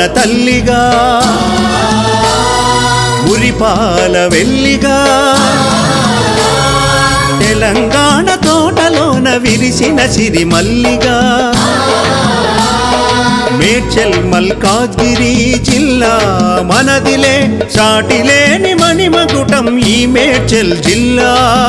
తల్లిగా ఉరిపాల వెల్లిగా తెలంగాణ తోటలోన విరిసిన సిరిమల్లిగా మేడ్చల్ మల్కాజ్గిరి జిల్లా మనదిలే సాటిలేని మణిమకుటం ఈ మేడ్చల్ జిల్లా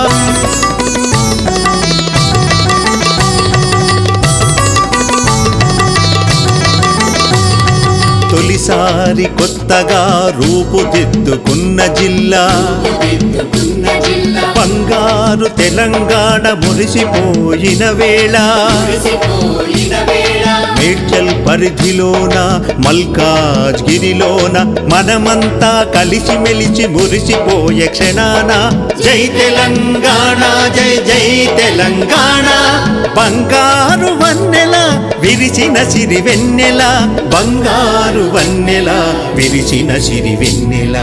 తొలిసారి కొత్తగా రూపుదిద్దుకున్న జిల్లా దిద్దుకున్న జిల్లా బంగారు తెలంగాణ మురిసిపోయిన వేళ మురిసిపోయిన వేళ మేడ్చల్ పరిధిలోన మల్కాజ్ గిరిలోన మనమంతా కలిసి మెలిసి మురిసిపోయే క్షణాన జై తెలంగాణ జై జై తెలంగాణ బంగారు వన్నెల విరిసిన సిరి వెన్నెల బంగారు వన్నెల విరిసిన సిరి వెన్నెల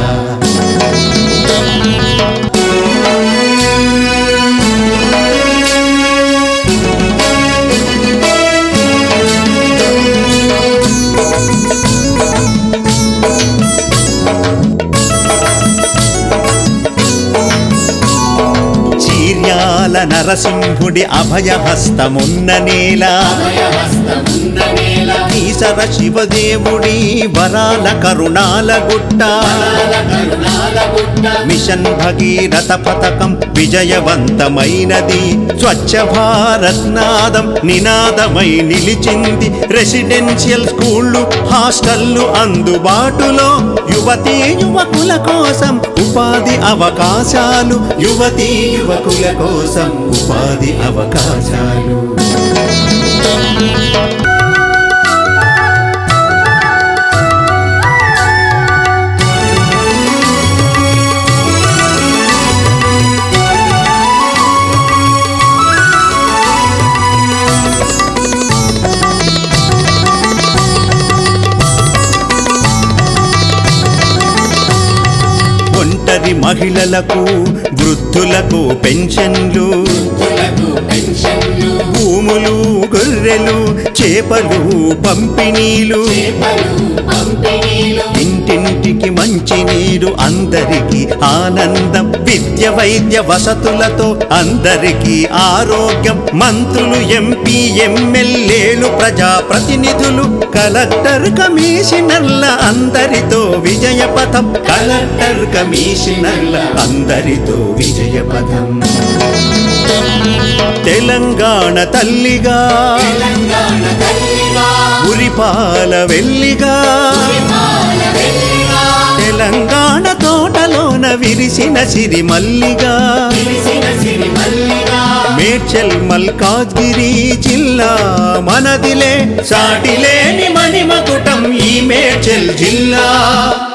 చీర్యాల నరసింహుడి అభయహస్తమున్న నేల అభయహస్తమున్న నేల ఈసర శివదేవుడి వరాల కరుణాల గుట్ట పాల కరుణాల గుట్ట మిషన్ భగీరథ పథకం విజయవంతమైనది స్వచ్ఛ భారత్ నాదం నినాదమై నిలిచింది రెసిడెన్షియల్ స్కూళ్ళు హాస్టళ్ళు అందుబాటులో యువతీ యువకుల కోసం ఉపాధి అవకాశాలు యువతీ యువకుల కోసం ఉపాధి అవకాశాలు ఒంటరి మహిళలకు వృద్ధులకు పెన్షన్లు వృద్ధులకు పెన్షన్లు భూములు గొర్రెలు చేపలు పంపిణీలు చేపలు పంపిణీలు ఇంటింటికి మంచి నీరు అందరికి ఆనందం విద్య వైద్య వసతులతో అందరికి ఆరోగ్యం మంత్రులు ఎంపీ ఎమ్మెల్యేలు ప్రజా ప్రతినిధులు కలెక్టర్ కమిషనర్ల అందరితో విజయపథం కలెక్టర్ కమిషనర్ల అందరితో విజయపథం తెలంగాణ తల్లిగా తెలంగాణ తల్లిగా ఉరిపాల వెల్లిగా పాల వెల్లిగా తెలంగాణ తోటలోన విరిసిన సిరిమల్లిగా విరిసిన సిరిమల్లిగా మేడ్చల్ మల్కాజ్గిరి జిల్లా మనదిలే సాటిలేని మణిమకుటం ఈ మేడ్చల్ జిల్లా